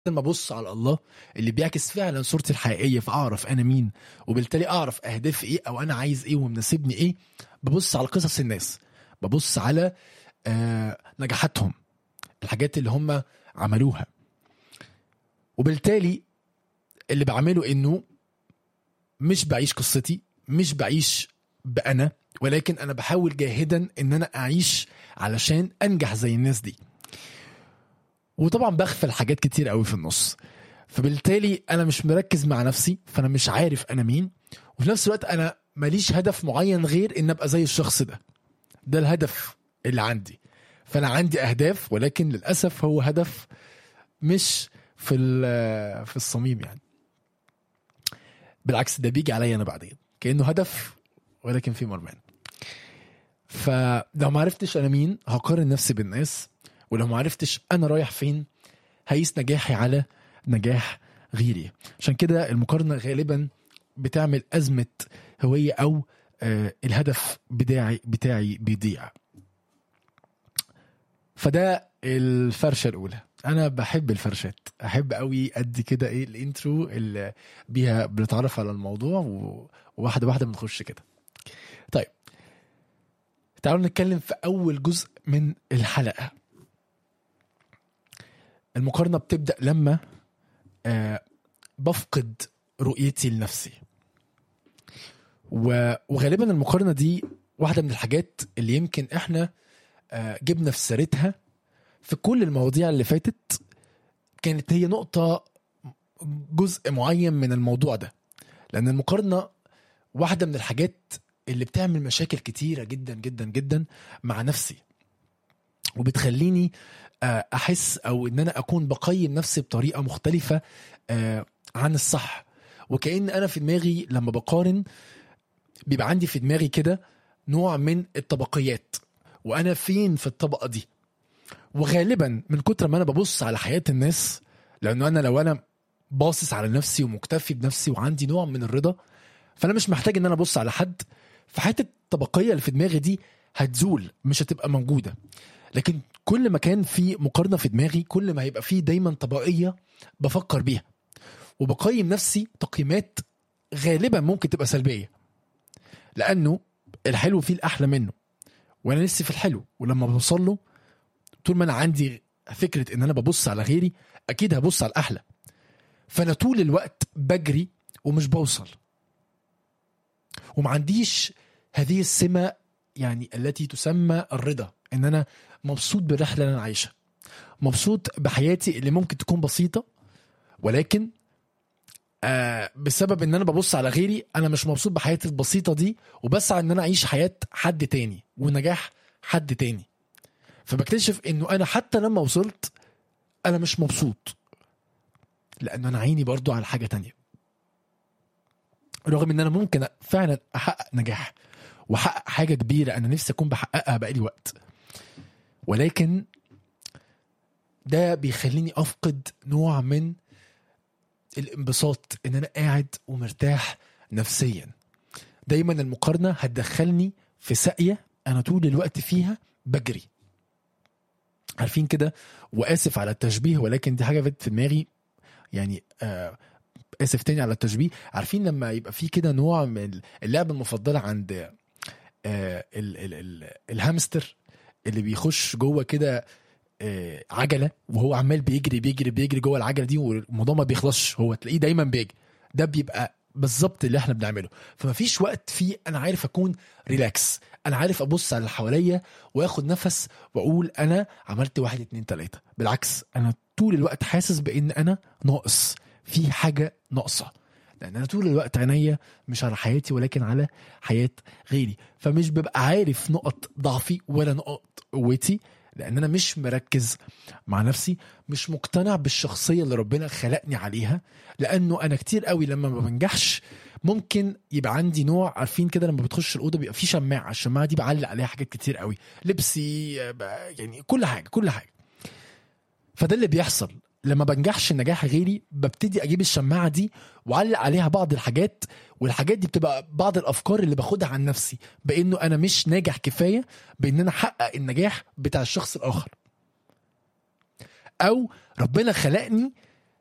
لما ابص على الله اللي بيعكس فعلا صورتي الحقيقيه فاعرف انا مين وبالتالي اعرف اهدافي ايه او انا عايز ايه ومناسبني ايه ببص على قصص الناس ببص على آه نجاحاتهم الحاجات اللي هم عملوها وبالتالي اللي بعمله انه مش بعيش قصتي مش بعيش بانا ولكن انا بحاول جاهدا ان انا اعيش علشان انجح زي الناس دي وطبعا بغفل حاجات كتير قوي في النص فبالتالي انا مش مركز مع نفسي فانا مش عارف انا مين وفي نفس الوقت انا ماليش هدف معين غير ان ابقى زي الشخص ده ده الهدف اللي عندي فانا عندي اهداف ولكن للاسف هو هدف مش في ال- في الصميم يعني بالعكس ده بيجي عليا انا بعدين كانه هدف ولكن في مرمان فلو ما عرفتش انا مين هقارن نفسي بالناس ولو ما عرفتش انا رايح فين هيقيس نجاحي على نجاح غيري عشان كده المقارنه غالبا بتعمل ازمه هويه او آه الهدف بتاعي بتاعي بيضيع فده الفرشه الاولى انا بحب الفرشات احب قوي ادي كده ايه الانترو اللي بيها بنتعرف على الموضوع و- وواحده واحده بنخش كده طيب تعالوا نتكلم في اول جزء من الحلقه المقارنه بتبدا لما آه بفقد رؤيتي لنفسي و- وغالبا المقارنه دي واحده من الحاجات اللي يمكن احنا آه جبنا في سيرتها في كل المواضيع اللي فاتت كانت هي نقطه جزء معين من الموضوع ده لان المقارنه واحده من الحاجات اللي بتعمل مشاكل كتيره جدا جدا جدا مع نفسي وبتخليني آه، احس او ان انا اكون بقيم نفسي بطريقه مختلفه آه، عن الصح وكأن انا في دماغي لما بقارن بيبقى عندي في دماغي كده نوع من الطبقيات وانا فين في الطبقه دي وغالبا من كتر ما انا ببص على حياه الناس لانه انا لو انا باصص على نفسي ومكتفي بنفسي وعندي نوع من الرضا فانا مش محتاج ان انا ابص على حد فحته الطبقيه اللي في دماغي دي هتزول مش هتبقى موجوده لكن كل ما كان في مقارنه في دماغي كل ما هيبقى في دايما طبقيه بفكر بيها وبقيم نفسي تقييمات غالبا ممكن تبقى سلبيه لانه الحلو فيه الاحلى منه وانا نفسي في الحلو ولما بوصل له طول ما انا عندي فكره ان انا ببص على غيري اكيد هبص على الاحلى فانا طول الوقت بجري ومش بوصل وما عنديش هذه السمه يعني التي تسمى الرضا ان انا مبسوط بالرحله اللي انا عايشها مبسوط بحياتي اللي ممكن تكون بسيطه ولكن آه بسبب ان انا ببص على غيري انا مش مبسوط بحياتي البسيطه دي وبسعى ان انا اعيش حياه حد تاني ونجاح حد تاني فبكتشف انه انا حتى لما وصلت انا مش مبسوط لان انا عيني برضو على حاجه تانية رغم ان انا ممكن فعلا احقق نجاح واحقق حاجه كبيره انا نفسي اكون بحققها بقالي وقت ولكن ده بيخليني افقد نوع من الانبساط ان انا قاعد ومرتاح نفسيا دايما المقارنه هتدخلني في ساقيه انا طول الوقت فيها بجري عارفين كده واسف على التشبيه ولكن دي حاجه فاتت في دماغي يعني آه اسف تاني على التشبيه عارفين لما يبقى في كده نوع من اللعبه المفضله عند آه ال ال ال الهامستر اللي بيخش جوه كده آه عجله وهو عمال بيجري بيجري بيجري جوه العجله دي والموضوع ما بيخلصش هو تلاقيه دايما بيجري ده بيبقى بالظبط اللي احنا بنعمله فما فيش وقت فيه انا عارف اكون ريلاكس انا عارف ابص على اللي حواليا واخد نفس واقول انا عملت واحد اتنين تلاته بالعكس انا طول الوقت حاسس بان انا ناقص في حاجه ناقصه لان انا طول الوقت عينيا مش على حياتي ولكن على حياه غيري فمش ببقى عارف نقط ضعفي ولا نقط قوتي لان انا مش مركز مع نفسي مش مقتنع بالشخصيه اللي ربنا خلقني عليها لانه انا كتير قوي لما ما بنجحش ممكن يبقى عندي نوع عارفين كده لما بتخش الاوضه بيبقى في شماعه الشماعه دي بعلق عليها حاجات كتير قوي لبسي يعني كل حاجه كل حاجه فده اللي بيحصل لما بنجحش نجاح غيري ببتدي اجيب الشماعه دي واعلق عليها بعض الحاجات والحاجات دي بتبقى بعض الافكار اللي باخدها عن نفسي بانه انا مش ناجح كفايه بان انا احقق النجاح بتاع الشخص الاخر او ربنا خلقني